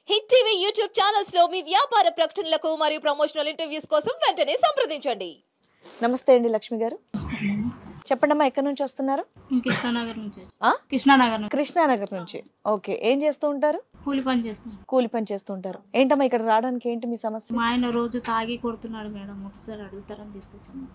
Hit TV YouTube channels లో మీ వ్యాపార ప్రకటనలకు మరియు ప్రమోషనల్ ఇంటర్వ్యూస్ కోసం వెంటనే సంప్రదించండి నమస్తే అండి లక్ష్మి గారు చెప్పండి అమ్మా ఎక్కడి నుంచి వస్తున్నారు నేను కృష్ణానగర్ నుంచి వచ్చాను. ఆ? కృష్ణానగర్ నుంచి కృష్ణానగర్ నుంచి ఓకే ఏం చేస్తూ ఉంటారు కూలి పని చేస్తాను కూలి పని చేస్తూ ఉంటారు ఏంటమ్మా ఇక్కడ రావడానికి ఏంటి మీ సమస్య మా ఆయన రోజు తాగి కొడుతున్నాడు మేడం ఒకసారి అడుగుతారని తీసుకొచ్చాను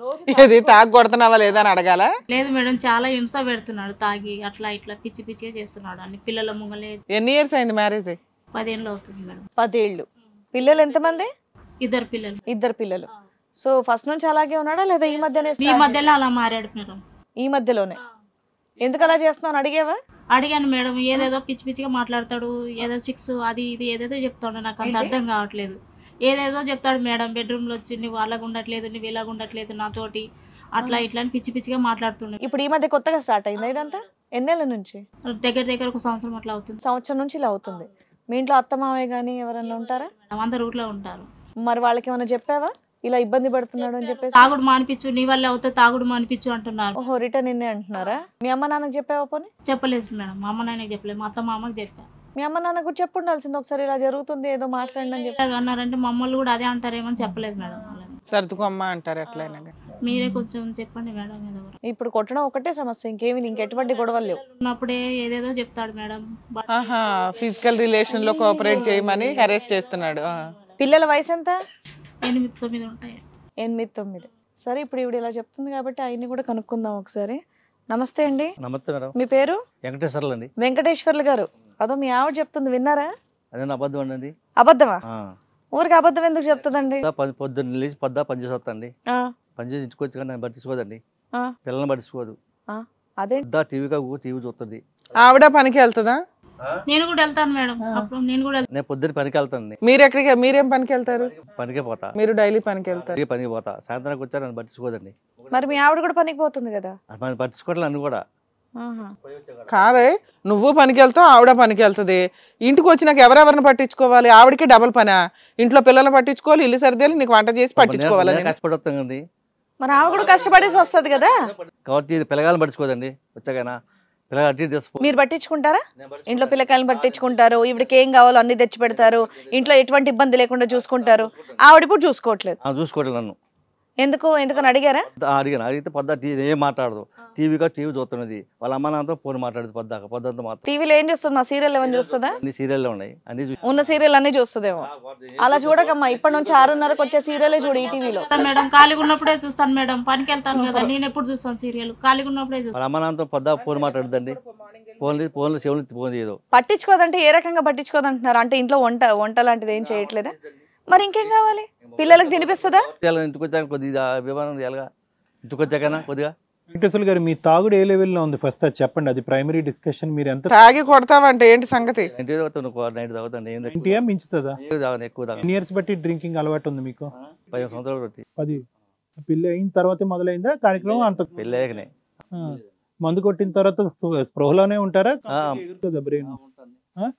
ఇది తాగు కొడుతున్నావా లేదా అని అడగాల లేదు మేడం చాలా హింస పెడుతున్నాడు తాగి అట్లా ఇట్లా పిచ్చి పిచ్చిగా చేస్తున్నాడు అన్ని పిల్లల ముంగలే ఎన్ని ఇయర్స్ అయింది మ్యారేజ్ పదేళ్ళు అవుతుంది మేడం పదేళ్ళు పిల్లలు ఎంతమంది ఇద్దరు పిల్లలు ఇద్దరు పిల్లలు సో ఫస్ట్ నుంచి అలాగే ఉన్నాడా లేదా ఈ మధ్యనే ఈ start మధ్యలో అలా మారాడు మేడం ఈ మధ్యలోనే ఎందుకు అలా చేస్తున్నావు అడిగేవా అడిగాను మేడం ఏదేదో పిచ్చి పిచ్చిగా మాట్లాడతాడు ఏదో సిక్స్ అది ఇది ఏదేదో చెప్తాడు నాకు అంత అర్థం కావట్లేదు ఏదేదో చెప్తాడు మేడం బెడ్రూమ్లో వచ్చి నువ్వు అలాగ ఉండట్లేదు నువ్వు ఇలాగ ఉండట్లేదు నాతోటి అట్లా ఇట్లా అని పిచ్చి పిచ్చిగా మాట్లాడుతుండే ఇప్పుడు ఈ మధ్య కొత్తగా స్టార్ట్ అయిందా ఇదంతా ఎన్నేళ్ళ నుంచి దగ్గర దగ్గర ఒక సంవత్సరం అట్లా అవుతుంది సంవత్సరం నుంచి ఇలా అవుతుంది మీ ఇంట్లో అత్త మావయ్య కానీ ఎవరన్నా ఉంటారా మేడం అందరు ఊర్లో ఉంటారు మరి వాళ్ళకి ఏమైనా చెప్పావా ఇలా ఇబ్బంది పడుతున్నాడు అని చెప్పేసి తాగుడు మానిపించు నీ వల్ల అవుతే తాగుడు మానిపించు అంటున్నారు ఓహో రిటర్న్ ఇన్నే అంటున్నారా మీ అమ్మ నాన్నకు చెప్పావా పోనీ చెప్పలేదు మేడం మా అమ్మ నాన్నకి చెప్పలేదు మా అత్త మా అమ్మకి చెప్పా మీ అమ్మ నాన్న కూడా చెప్పు ఉండాల్సింది ఒకసారి ఇలా జరుగుతుంది ఏదో మాట్లాడండి అని చెప్పి ఇలాగ అన్నారంటే మమ్మల్ని కూడా అదే అంటారేమో అని చెప్పలేదు మేడం వాళ్ళని. సర్దుకోమ్మ అంటారు ఎట్లయినా కానీ. మీరే కొంచెం చెప్పండి మేడం ఏదో ఒకటి. ఇప్పుడు కొట్టడం ఒకటే సమస్య ఇంకేమి ఇంకెటువంటి గొడవలు లేవు ఉన్నప్పుడే ఏదేదో చెప్తాడు మేడం బట్ ఆహా ఫిజికల్ రిలేషన్ లో కోఆపరేట్ చేయమని హెరెస్ చేస్తున్నాడు ఆ. పిల్లల వయసు ఎంత ఎనిమిది తొమ్మిది ఉంటాయి ఎనిమిది తొమ్మిది సరే ఇప్పుడు ఇవిడ ఇలా చెప్తుంది కాబట్టి ఆయన్ని కూడా కనుక్కుందాం ఒకసారి నమస్తే అండి నమస్తే మేడం మీ పేరు వెంకటేశ్వర్లు అండి వెంకటేశ్వర్లు గారు అదో మీ ఆవిడ చెప్తుంది విన్నారా అదే నా అబద్ధం అండి అబద్ధమా ఆ. ఊరికి అబద్ధం ఎందుకు చెప్తుందండి పొద్దు- పొద్దు- పొద్దున్న లేచి పొద్దా పని చేసి వస్తాండి ఆ, పని చేసి ఇంటికి వచ్చి కానీ నన్ను పట్టించుకోదండి ఆ, పిల్లల్ని పట్టించుకోదు ఆ, అదే పొద్దా టీవీ కాకు టీవీ చూస్తుంది ఆవిడ పనికి వెళ్తుందా నేను కూడా వెళ్తాను మేడం అప్పుడు నేను కూడా వెళ్తాను నేను పొద్దున్న పనికి వెళ్తానండి మీరు ఎక్కడికి మీరేం పనికి వెళ్తారు పనికే పోతా మీరు డైలీ పనికి వెళ్తారు తిరిగి పనికి పోతా సాయంత్రానికి వచ్చా నన్ను పట్టించుకోదండి మరి మీ ఆవిడ కూడా పనికి పోతుంది కదా అది మనం పట్టించుకోవట్లేదు నన్ను కూడా ఆహా. కాదే నువ్వు పనికి వెళ్తావు ఆవిడ పనికి వెళ్తుంది ఇంటికి వచ్చినాక ఎవరెవరిని పట్టించుకోవాలి ఆవిడకి డబల్ పనా ఇంట్లో పిల్లల్ని పట్టించుకోవాలి ఇల్లు సర్దేలు నీకు వంట చేసి పట్టించుకోవాలి నేను కష్టపడి వస్తాను కదండి మరి ఆవిడ కూడా కష్టపడేసి వస్తుంది కదా కాబట్టి ఇది పిల్లగాలను పట్టించుకోదండి వచ్చాకైనా పిల్లగా అటు ఇటు తీసుకో మీరు పట్టించుకుంటారా ఇంట్లో పిల్లకాయలను పట్టించుకుంటారు ఈవిడకి ఏం కావాలో అన్ని తెచ్చి పెడతారు ఇంట్లో ఎటువంటి ఇబ్బంది లేకుండా చూసుకుంటారు ఆవిడ ఇప్పుడు చూసుకోవట్లేదు చూసుకోవట్లేదు నన్ను ఎందుకు ఎందుకని అడిగారా పొద్దు అడిగాను అడిగితే పొద్దు టీవీ ఏం మాట్లాడదు టీవీగా టీవీ చూస్తున్నది వాళ్ళ అమ్మ నాన్నతో ఫోన్ మాట్లాడదు పొద్దాక పొద్దుంతా మాత్రం టీవీలో ఏం చూస్తుంది మా సీరియల్ ఏమైనా చూస్తుందా అన్ని సీరియల్లో ఉన్నాయి అన్ని చూ- ఉన్న సీరియల్ అన్ని చూస్తుందేమో అలా చూడకమ్మా ఇప్పటి నుంచి ఆరున్నరకు వచ్చే సీరియలే చూడు ఈ టీవీలో మేడం ఖాళీగా ఉన్నప్పుడే చూస్తాను మేడం పనికి వెళ్తాను కదా నేను ఎప్పుడు చూస్తాను సీరియల్ ఖాళీగా ఉన్నప్పుడే చూస్తాను వాళ్ళ అమ్మ నాన్నతో పొద్దా ఫోన్ మాట్లాడుద్దండి ఫోన్ ఫోన్లో చెవులు ఫోన్ చేయదు పట్టించుకోదంటే ఏ రకంగా పట్టించుకోదంటున్నారు అంటే ఇంట్లో వంట వంట లాంటిది ఏం చేయట్లేదా మరి ఇంకేం కావాలి పిల్లలకు తినిపిస్తుందా ఇలా ఇంటికి వచ్చాక కొద్దిగా విమానం ఎలాగా ఇంటికి వచ్చాకనా కొద్దిగా వెంకటేశ్వర గారు మీ తాగుడు ఏ లెవెల్లో ఉంది ఫస్ట్ అది చెప్పండి అది ప్రైమరీ డిస్కషన్ మీరు ఎంత తాగి కొడతావంటే ఏంటి సంగతి ఇంటి తాగుతాను నైట్ తాగుతాను ఏం ఇంటియా మించుతుందా ఎక్కువ తాగను ఎక్కువ తాగను ఎన్ని ఇయర్స్ బట్టి డ్రింకింగ్ అలవాటు ఉంది మీకు పదిహేను సంవత్సరాలు పెట్టి పది పెళ్లి అయిన తర్వాతే మొదలైందా కార్యక్రమం అంత పెళ్ళి అయ్యాకనే ఆ. మందు కొట్టిన తర్వాత స్పృ- స్పృహలోనే ఉంటారా ఆ. ఎగురుతుందా brain? ఆ?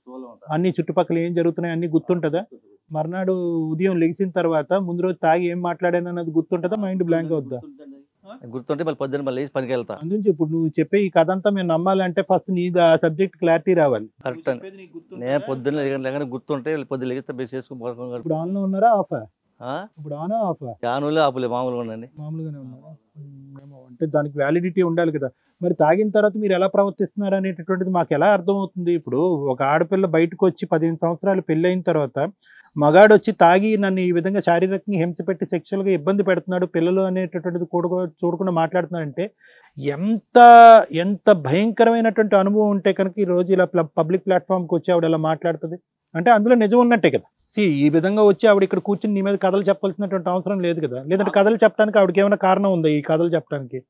అన్ని చుట్టుపక్కల ఏం జరుగుతున్నాయి అన్ని గుర్తుంటదా మర్నాడు ఉదయం లెగిసిన తర్వాత ముందు రోజు తాగి ఏం మాట్లాడాను అన్నది గుర్తుంటదా మైండ్ బ్లాంక్ అవుద్దా గుర్తుంటే మళ్ళీ పొద్దున్న మళ్ళీ లేచి పనికి వెళ్తా అందునుంచి ఇప్పుడు నువ్వు చెప్పే ఈ కథ అంతా మేము నమ్మాలంటే ఫస్ట్ నీ సబ్జెక్ట్ క్లారిటీ రావాలి కరెక్ట్ అండి నేను పొద్దున్న లేక- లేకనే గుర్తుంటే పొద్దున్న లేగితే బెస్ చేసుకుని పడుకోగలను. ఇప్పుడు ఆన్లో ఉన్నారా ఆఫా ఆ ఇప్పుడు ఆనా ఆఫా యానులే ఆపులే మామూలుగా ఉండండి మామూలుగానే ఉన్నారా ఉమ్, ఏమో అంటే దానికి వ్యాలిడిటీ ఉండాలి కదా మరి తాగిన తర్వాత మీరు ఎలా ప్రవర్తిస్తున్నారు అనేటటువంటిది మాకు ఎలా అర్థమవుతుంది ఇప్పుడు ఒక ఆడపిల్ల బయటకు వచ్చి పదిహేను సంవత్సరాలు పెళ్ళైన తర్వాత మగాడు వచ్చి తాగి నన్ను ఈ విధంగా శారీరకంగా హింస పెట్టి sexual గా ఇబ్బంది పెడుతున్నాడు పిల్లలు అనేటటువంటిది కూడకో చూడకుండా మాట్లాడుతున్నాడంటే ఎంత ఎంత భయంకరమైనటువంటి అనుభవం ఉంటే కనుక ఈ రోజు ఇలా పబ్లిక్ ప్లాట్ఫామ్కి వచ్చి ఆవిడ ఇలా మాట్లాడుతుంది అంటే అందులో నిజం ఉన్నట్టే కదా సి ఈ విధంగా వచ్చి ఆవిడ ఇక్కడ కూర్చుని నీ మీద కథలు చెప్పాల్సినటువంటి అవసరం లేదు కదా లేదంటే కథలు చెప్పడానికి ఆవిడకి ఏమైనా కారణం ఉందా ఈ కథలు చెప్పడానికి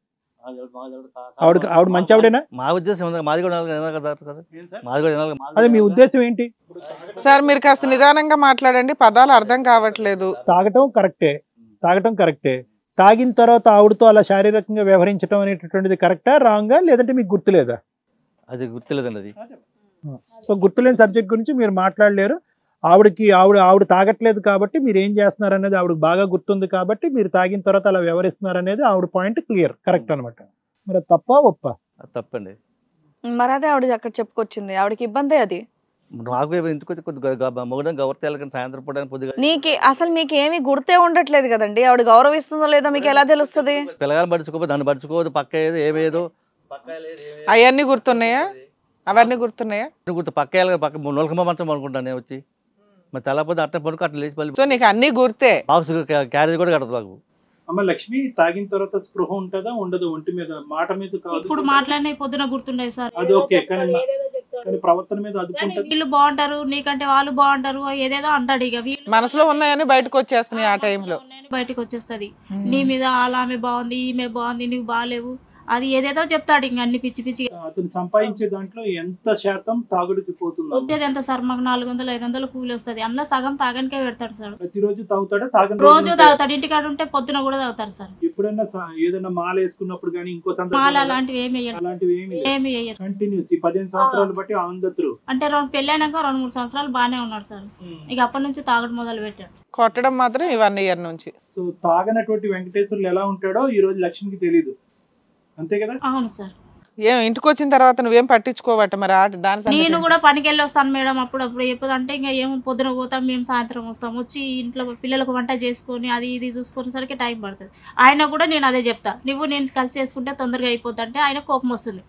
ఆవిడ ఆవిడ మంచి ఆవిడేనా మా ఉద్దేశం ఉంది మాది కూడా వినాలి వినాలి కదా కదా మాది కూడా వినాలి కదా. అదే మీ ఉద్దేశం ఏంటి సార్ మీరు కాస్త నిదానంగా మాట్లాడండి పదాలు అర్థం కావట్లేదు తాగటం కరెక్టే తాగటం కరెక్టే తాగిన తర్వాత ఆవిడతో అలా శారీరకంగా వ్యవహరించడం అనేటటువంటిది కరెక్టా రాంగా లేదంటే మీకు గుర్తులేదా అది గుర్తులేదండి అది సో గుర్తులేని సబ్జెక్ట్ గురించి మీరు మాట్లాడలేరు ఆవిడకి ఆవిడ ఆవిడ తాగట్లేదు కాబట్టి మీరు ఏం చేస్తున్నారు అనేది ఆవిడకి బాగా గుర్తుంది కాబట్టి మీరు తాగిన తర్వాత అలా వ్యవహరిస్తున్నారు అనేది ఆవిడ పాయింట్ క్లియర్ కరెక్ట్ అనమాట మరి అది తప్ప ఒప్ప అది తప్పండి మరి అదే ఆవిడ అక్కడ చెప్పుకొచ్చింది ఆవిడకి ఇబ్బందే అది నాకు ఇంటికి వచ్చి కొద్దిగా మొగడం గవర్తెలు కానీ సాయంత్రం పూట కొద్దిగా నీకు అసలు మీకు ఏమీ గుర్తే ఉండట్లేదు కదండి ఆవిడ గౌరవిస్తుందో లేదో మీకు ఎలా తెలుస్తుంది పిల్లగాని పడుచుకోపోతే దాన్ని పడుచుకోవద్దు పక్క ఏదో ఏమేదో అవన్నీ గుర్తున్నాయా అవన్నీ గుర్తున్నాయా గుర్తు పక్క వెళ్ళగా పక్క నొలకమ్మ మంచం అనుకుంటాను నేను వచ్చి మరి తెల్లపోతే అట్ట పడుకో అట్లా లేచి సో పల్లి నీకు అన్ని గుర్తే బాక్స్ క్యారేజ్ కూడా కడదు మాకు అమ్మ లక్ష్మి తాగిన తర్వాత స్పృహ ఉంటుందా ఉండదు ఒంటి మీద మాట మీద కాదు ఇప్పుడు మాట్లాడిన పొద్దున గుర్తుండేది సార్ అది ఓకే, కానీ మా- ఏదేదో చెప్తాడు. కానీ ప్రవర్తన మీద కానీ అదుపుంటది వీళ్ళు బాగుంటారు నీకంటే వాళ్ళు బాగుంటారు ఏదేదో అంటాడు ఇక వీళ్ళు మనసులో ఉన్నాయని బయటకు వచ్చేస్తున్నాయి ఆ టైంలో ఉన్నాయని బయటకు వచ్చేస్తది నీ మీద అలా ఆమె బాగుంది ఈమె బాగుంది నువ్వు బాగాలేవు అది ఏదేదో చెప్తాడు ఇంక అన్ని పిచ్చి పిచ్చి అతను సంపాదించే దాంట్లో ఎంత శాతం తాగుడికి పోతుంది వచ్చేది ఎంత సార్ మాకు నాలుగు వందలు ఐదు వందలు కూలి వస్తుంది అందులో సగం తాగనికే పెడతాడు సార్ ప్రతిరోజు తాగుతాడా తాగని రోజు రోజులు ఉంటాయా? తాగుతాడు ఇంటికాడ ఉంటే పొద్దున కూడా తాగుతారు సార్ ఎప్పుడైనా స- ఏదైనా మాల వేసుకున్నప్పుడు కానీ ఇంకో మాల సందర్భంలో అలాంటివి ఏమి వేయరు అలాంటివి ఏమి ఏమి వేయరు కంటిన్యూస్ ఈ పదిహేను సంవత్సరాలు బట్టి ఆంధ్రతులు అంటే రెండు పెళ్ళైనాక రెండు మూడు సంవత్సరాలు బాగానే ఉన్నాడు సార్ ఇక అప్పటి నుంచి తాగడం మొదలు పెట్టాడు కొట్టడం మాత్రం ఈ వన్ ఇయర్ నుంచి సో తాగనటువంటి వెంకటేశ్వర్లు ఎలా ఉంటాడో ఈ రోజు లక్ష్మికి తెలియదు అంతే కదా అవును సార్ ఏం ఇంటికి వచ్చిన తర్వాత నువ్వేం పట్టించుకోవట మరి ఆ దాని సంగతి నేను ఏంటి? కూడా పనికి వెళ్ళి వస్తాను మేడం అప్పుడప్పుడు ఎప్పుడు అంటే ఇంకా ఏమో పొద్దున పోతాం మేము సాయంత్రం వస్తాం వచ్చి ఇంట్లో పిల్లలకు వంట చేసుకొని అది ఇది చూసుకునేసరికి టైం పడుతుంది ఆయన కూడా నేను అదే చెప్తా నువ్వు నేను కలిసి చేసుకుంటే తొందరగా అయిపోద్ది అంటే ఆయన కోపం వస్తుంది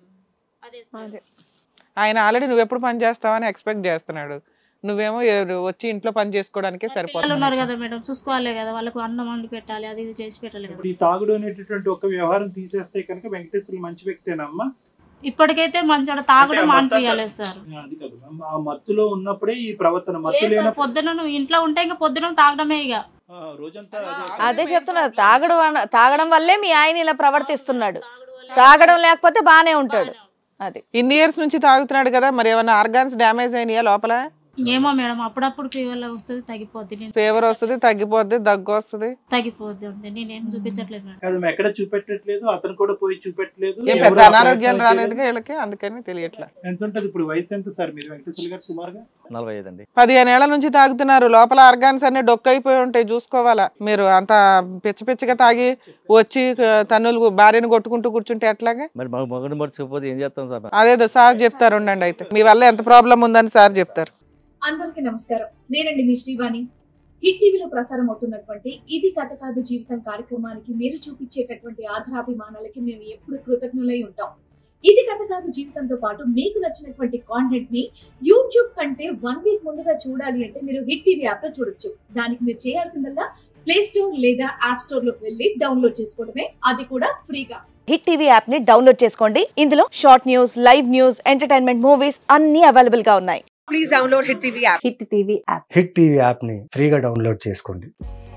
అదే అదే. ఆయన ఆల్రెడీ నువ్వు ఎప్పుడు పని చేస్తావని ఎక్స్పెక్ట్ చేస్తున్నాడు నువ్వేమో ఏ- వచ్చి ఇంట్లో పని చేసుకోవడానికే పిల్లలు సరిపోతుంది ఉన్నారు కదా మేడం చూసుకోవాలి కదా వాళ్ళకు అన్నం వండి పెట్టాలి అది ఇది చేసి పెట్టాలి కదా ఇప్పుడు ఈ తాగుడు అనేటటువంటి ఒక వ్యవహారం తీసేస్తే కనుక వెంకటేశ్వర్లు మంచి వ్యక్తేనమ్మా ఇప్పటికైతే మంచిగా తాగుడు అంటే ఆ మానిపించాలి సార్ అది కాదు ఆ మత్తులో ఉన్నప్పుడే ఈ ప్రవర్తన మత్తు లేదు సార్, లేనప్పుడు పొద్దున నువ్వు ఇంట్లో ఉంటే ఇంకా పొద్దున తాగడమే ఇక ఆ, రోజంతా అదే. అదే చెప్తున్నారు తాగడం వల్ల- తాగడం వల్లే మీ ఆయన ఇలా ప్రవర్తిస్తున్నాడు తాగడం లేకపోతే బానే ఉంటాడు అది ఇన్ని ఇయర్స్ నుంచి తాగుతున్నాడు కదా మరి ఏమైనా ఆర్గాన్స్ డ్యామేజ్ అయినాయా లోపల ఏమో మేడం అప్పుడప్పుడు ఫీవర్ వస్తుంది తగ్గిపోద్ది నేను ఫీవర్ వస్తుంది తగ్గిపోద్ది దగ్గు వస్తుంది తగ్గిపోద్ది అంతే నేనేం చూపించట్లేదు మేడం కాదు మేము ఎక్కడ చూపెట్టట్లేదు అతను కూడా పోయి చూపెట్టలేదు ఏం ఎవరు పెద్ద ఆ అనారోగ్యాలు ప్రయత్నం రాలేదుగా వీళ్ళకి అందుకని తెలియట్లా చేయలేదు. ఎంత ఉంటుంది ఇప్పుడు వయసు ఎంత సార్ మీరు వెంకటేశ్వర గారు సుమారుగా నలభై ఐదు అండి పదిహేను ఏళ్ల నుంచి తాగుతున్నారు లోపల ఆర్గాన్స్ అన్ని డొక్కు అయిపోయి ఉంటాయి చూసుకోవాలా మీరు అంత పిచ్చ పిచ్చగా తాగి వచ్చి ఆ, తన్నులు భార్యను కొట్టుకుంటూ కూర్చుంటే ఎట్లాగా మరి మగ మగని పడుచుకోకపోతే ఏం చేస్తాం సార్ అదేదో సార్ చెప్తారు ఉండండి అయితే మీ వల్ల ఎంత ప్రాబ్లం ఉందని సార్ చెప్తారు అందరికీ నమస్కారం నేనండి మీ శ్రీవాణి హిట్ టీవీలో ప్రసారం అవుతున్నటువంటి ఇది కథ కాదు జీవితం కార్యక్రమానికి మీరు చూపించేటటువంటి ఆధారాభిమానాలకి మేము ఎప్పుడు కృతజ్ఞులై ఉంటాం ఇది కథ కాదు జీవితంతో పాటు మీకు నచ్చినటువంటి కాంటెంట్ ని యూట్యూబ్ కంటే వన్ వీక్ ముందుగా చూడాలి అంటే మీరు హిట్ టీవీ యాప్ లో చూడొచ్చు దానికి మీరు చేయాల్సిందల్లా ప్లే స్టోర్ లేదా యాప్ స్టోర్ లోకి వెళ్ళి డౌన్లోడ్ చేసుకోవడమే అది కూడా ఫ్రీగా హిట్ టీవీ యాప్ ని డౌన్లోడ్ చేసుకోండి ఇందులో short news live news entertainment movies అన్ని అవైలబుల్ గా ఉన్నాయి హిట్ టీవీ యాప్ని ఫ్రీగా డౌన్లోడ్ చేసుకోండి